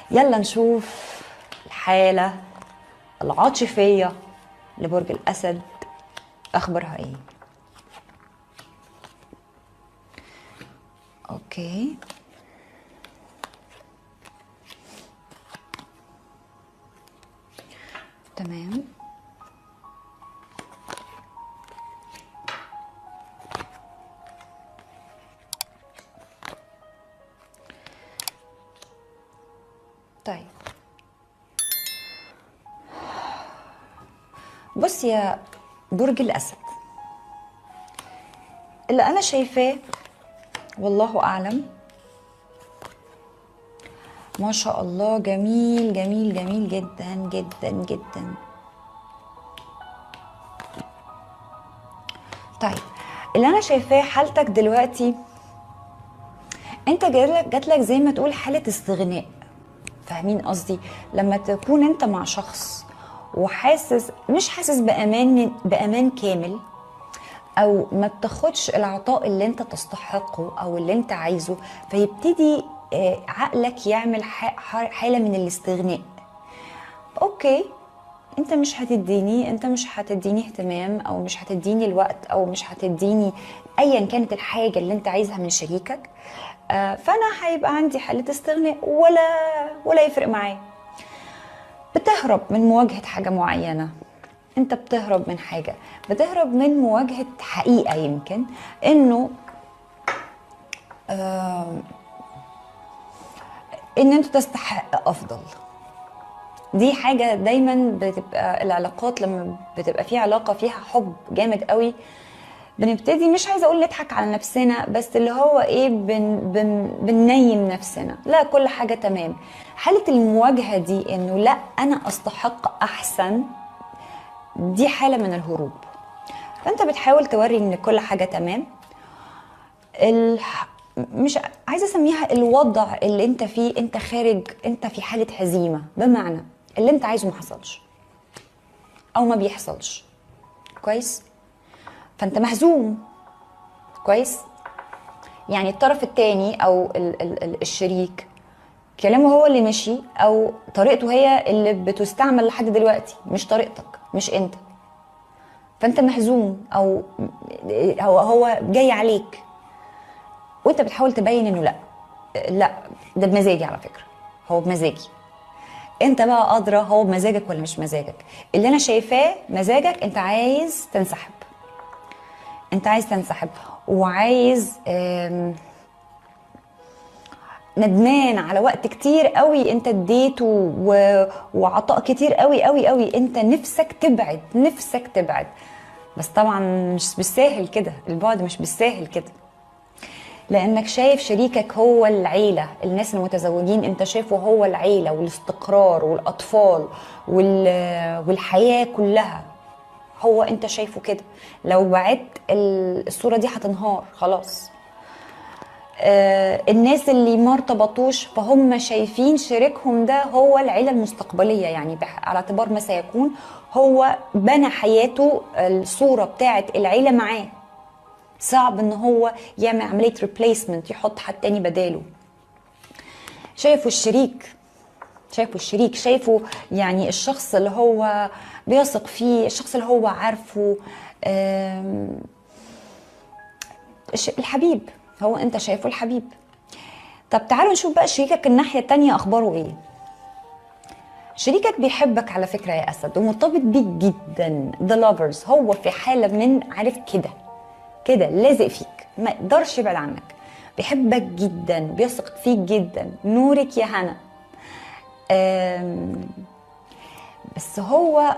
يلا نشوف الحالة العاطفية لبرج الأسد أخبارها إيه أوكي تمام طيب بص يا برج الأسد اللي أنا شايفاه والله أعلم ما شاء الله جميل جميل جميل جدا جدا جدا طيب اللي انا شايفاه حالتك دلوقتي انت جاتلك جاتلك زي ما تقول حاله استغناء فاهمين قصدي لما تكون انت مع شخص وحاسس مش حاسس بامان بامان كامل او ما بتاخدش العطاء اللي انت تستحقه او اللي انت عايزه فيبتدي آه، عقلك يعمل ح- ح- حاله من الاستغناء اوكي انت مش هتديني انت مش هتديني اهتمام او مش هتديني الوقت او مش هتديني ايا كانت الحاجه اللي انت عايزها من شريكك آه، فانا هيبقى عندي حاله استغناء ولا ولا يفرق معايا بتهرب من مواجهه حاجه معينه انت بتهرب من حاجه بتهرب من مواجهه حقيقه يمكن انه آه ان انت تستحق افضل دي حاجة دايما بتبقى العلاقات لما بتبقى في علاقة فيها حب جامد قوي بنبتدي مش عايزة اقول نضحك على نفسنا بس اللي هو ايه بن بن بننيم نفسنا لا كل حاجة تمام حالة المواجهة دي انه لا انا استحق احسن دي حالة من الهروب فانت بتحاول توري ان كل حاجة تمام الح... مش عايزه اسميها الوضع اللي انت فيه انت خارج انت في حاله هزيمه بمعنى اللي انت عايزه ما حصلش او ما بيحصلش كويس فانت مهزوم كويس يعني الطرف الثاني او ال ال ال الشريك كلامه هو اللي مشي او طريقته هي اللي بتستعمل لحد دلوقتي مش طريقتك مش انت فانت مهزوم او هو هو جاي عليك وانت بتحاول تبين انه لا لا ده بمزاجي على فكره هو بمزاجي انت بقى ادرى هو بمزاجك ولا مش مزاجك اللي انا شايفاه مزاجك انت عايز تنسحب انت عايز تنسحب وعايز آم، ندمان على وقت كتير قوي انت اديته و... وعطاء كتير قوي قوي قوي انت نفسك تبعد نفسك تبعد بس طبعا مش بالساهل كده البعد مش بالساهل كده لانك شايف شريكك هو العيله الناس المتزوجين انت شايفه هو العيله والاستقرار والاطفال وال... والحياه كلها هو انت شايفه كده لو بعدت ال- الصوره دي هتنهار خلاص آه، الناس اللي ما ارتبطوش فهم شايفين شريكهم ده هو العيله المستقبليه يعني بح- على اعتبار ما سيكون هو بنى حياته الصوره بتاعت العيله معاه صعب ان هو يعمل عمليه ريبليسمنت يحط حد تاني بداله شايفه الشريك شايفه الشريك شايفه يعني الشخص اللي هو بيثق فيه الشخص اللي هو عارفه آم، الش- الحبيب هو انت شايفه الحبيب طب تعالوا نشوف بقى شريكك الناحيه التانيه اخباره ايه شريكك بيحبك على فكره يا اسد ومرتبط بيك جدا ذا لافرز هو في حاله من عارف كده كده لازق فيك ما يقدرش يبعد عنك بيحبك جدا بيثق فيك جدا نورك يا هنا آم، بس هو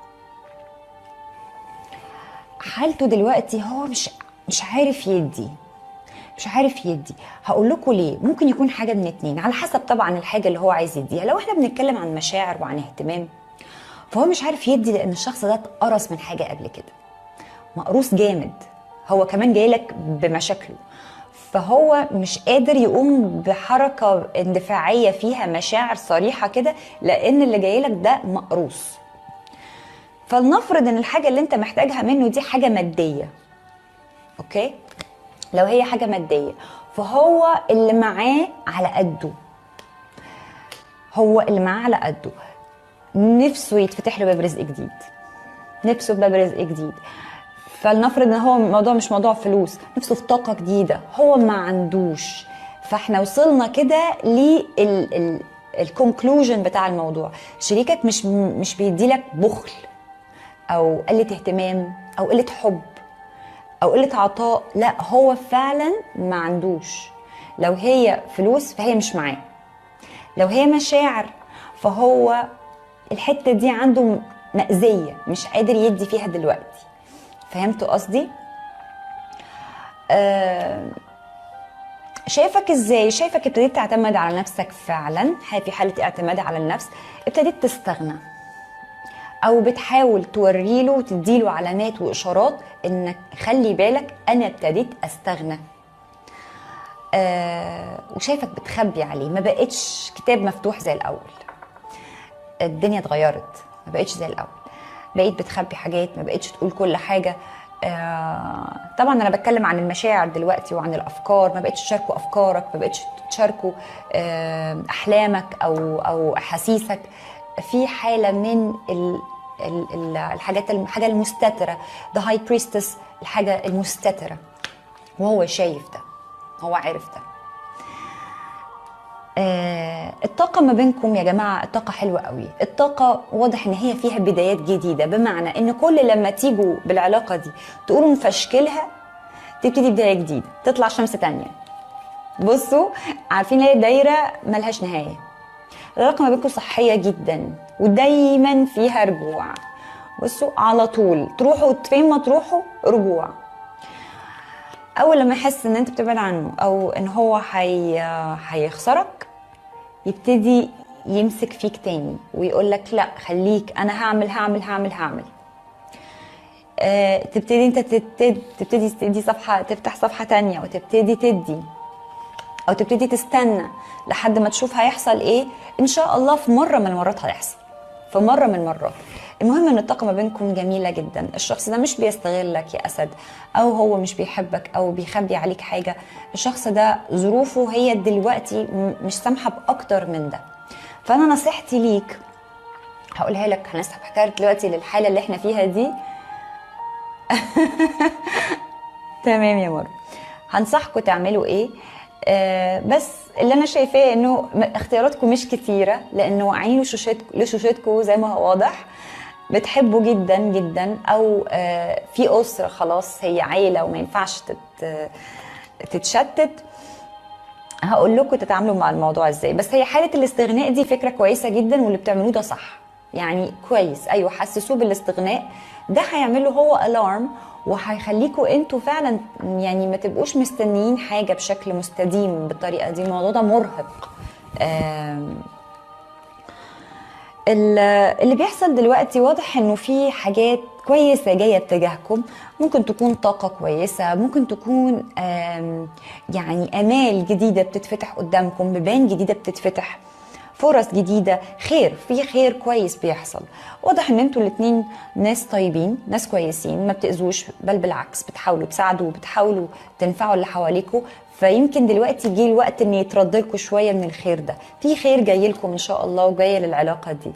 حالته دلوقتي هو مش مش عارف يدي مش عارف يدي هقول لكم ليه ممكن يكون حاجه من اتنين على حسب طبعا الحاجه اللي هو عايز يديها لو احنا بنتكلم عن مشاعر وعن اهتمام فهو مش عارف يدي لان الشخص ده اتقرص من حاجه قبل كده مقروص جامد هو كمان جاي لك بمشاكله فهو مش قادر يقوم بحركه اندفاعيه فيها مشاعر صريحه كده لان اللي جاي لك ده مقروص فلنفرض ان الحاجه اللي انت محتاجها منه دي حاجه ماديه اوكي لو هي حاجه ماديه فهو اللي معاه على قده هو اللي معاه على قده نفسه يتفتح له باب رزق جديد نفسه في باب رزق جديد فلنفرض ان هو الموضوع مش موضوع فلوس نفسه في طاقه جديده هو ما عندوش فاحنا وصلنا كده للكونكلوجن بتاع الموضوع شريكك مش مش بيديلك بخل او قله اهتمام او قله حب او قله عطاء لا هو فعلا ما عندوش لو هي فلوس فهي مش معاه لو هي مشاعر فهو الحته دي عنده مأذيه مش قادر يدي فيها دلوقتي فهمتوا قصدي آه شايفك ازاي شايفك ابتديت تعتمد على نفسك فعلا في حاله اعتماد على النفس ابتديت تستغنى او بتحاول توريله وتديله علامات واشارات انك خلي بالك انا ابتديت استغنى آه وشايفك بتخبي عليه ما بقتش كتاب مفتوح زي الاول الدنيا اتغيرت ما بقتش زي الاول بقيت بتخبي حاجات ما بقتش تقول كل حاجه آه طبعا انا بتكلم عن المشاعر دلوقتي وعن الافكار ما بقتش تشاركوا افكارك ما بقتش تشاركوا آه احلامك او او احاسيسك في حاله من ال ال الحاجات الحاجه المستتره ذا هاي بريستس الحاجه المستتره وهو شايف ده هو عارف ده آه الطاقة ما بينكم يا جماعة الطاقة حلوة قوي الطاقة واضح ان هي فيها بدايات جديدة بمعنى ان كل لما تيجوا بالعلاقة دي تقولوا نفشكلها تبتدي بداية جديدة تطلع شمس تانية بصوا عارفين هي دايرة ملهاش نهاية العلاقة ما بينكم صحية جدا ودايما فيها رجوع بصوا على طول تروحوا فين ما تروحوا رجوع اول لما يحس ان انت بتبعد عنه او ان هو هي هيخسرك يبتدي يمسك فيك تاني ويقول لك لا خليك انا هعمل هعمل هعمل هعمل أه تبتدي انت تبتدي, تبتدي تدي صفحه تفتح صفحه تانية وتبتدي تدي او تبتدي تستنى لحد ما تشوف هيحصل ايه ان شاء الله في مره من المرات هيحصل في مره من المرات المهم ان الطاقه ما بينكم جميله جدا الشخص ده مش بيستغلك يا اسد او هو مش بيحبك او بيخبي عليك حاجه الشخص ده ظروفه هي دلوقتي مش سامحه باكتر من ده فانا نصيحتي ليك هقولها لك هنسحب حكايه دلوقتي للحاله اللي احنا فيها دي تمام يا مر هنصحكم تعملوا ايه آه بس اللي انا شايفاه انه اختياراتكم مش كتيره لانه واعيين لشوشتكم لشوشتكم زي ما هو واضح بتحبوا جدا جدا او آه في اسره خلاص هي عيله وما ينفعش تت تتشتت هقول لكم تتعاملوا مع الموضوع ازاي بس هي حاله الاستغناء دي فكره كويسه جدا واللي بتعملوه ده صح يعني كويس ايوه حسسوه بالاستغناء ده هيعمله هو الارم وهيخليكوا انتوا فعلا يعني ما تبقوش مستنيين حاجه بشكل مستديم بالطريقه دي الموضوع ده مرهق اللي بيحصل دلوقتي واضح انه في حاجات كويسه جايه اتجاهكم ممكن تكون طاقه كويسه ممكن تكون يعني امال جديده بتتفتح قدامكم بيبان جديده بتتفتح فرص جديده خير في خير كويس بيحصل واضح ان انتوا الاثنين ناس طيبين ناس كويسين ما بتاذوش بل بالعكس بتحاولوا تساعدوا وبتحاولوا تنفعوا اللي حواليكوا فيمكن دلوقتي جه الوقت ان يترد لكم شويه من الخير ده في خير جاي لكم ان شاء الله وجايه للعلاقه دي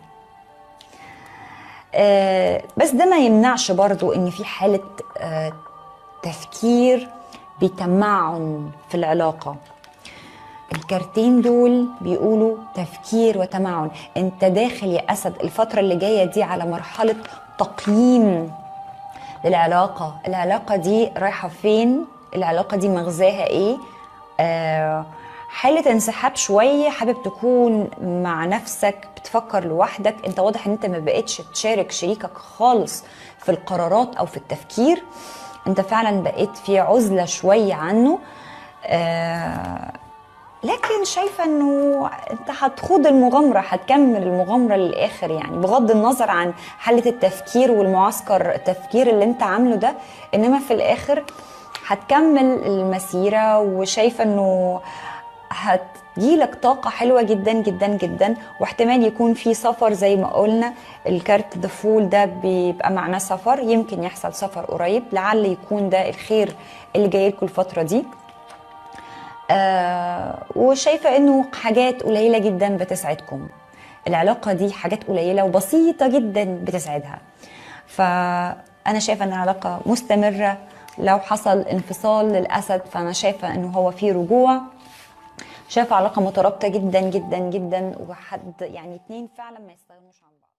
آه بس ده ما يمنعش برضو ان في حاله آه تفكير بتمعن في العلاقه الكارتين دول بيقولوا تفكير وتمعن انت داخل يا اسد الفتره اللي جايه دي على مرحله تقييم للعلاقه العلاقه دي رايحه فين العلاقه دي مغزاها ايه آه حالة انسحاب شوية حابب تكون مع نفسك بتفكر لوحدك انت واضح ان انت ما بقتش تشارك شريكك خالص في القرارات او في التفكير انت فعلا بقيت في عزلة شوية عنه آه لكن شايفه انه انت هتخوض المغامره هتكمل المغامره للاخر يعني بغض النظر عن حاله التفكير والمعسكر التفكير اللي انت عامله ده انما في الاخر هتكمل المسيره وشايفه انه هتجيلك طاقة حلوة جدا جدا جدا واحتمال يكون في سفر زي ما قلنا الكارت ذا فول ده بيبقى معناه سفر يمكن يحصل سفر قريب لعل يكون ده الخير اللي جاي لكم الفترة دي آه وشايفه انه حاجات قليله جدا بتسعدكم العلاقه دي حاجات قليله وبسيطه جدا بتسعدها فانا شايفه ان العلاقه مستمره لو حصل انفصال للاسد فانا شايفه انه هو في رجوع شايفه علاقه مترابطه جدا جدا جدا وحد يعني اتنين فعلا ما يستغنوش عن بعض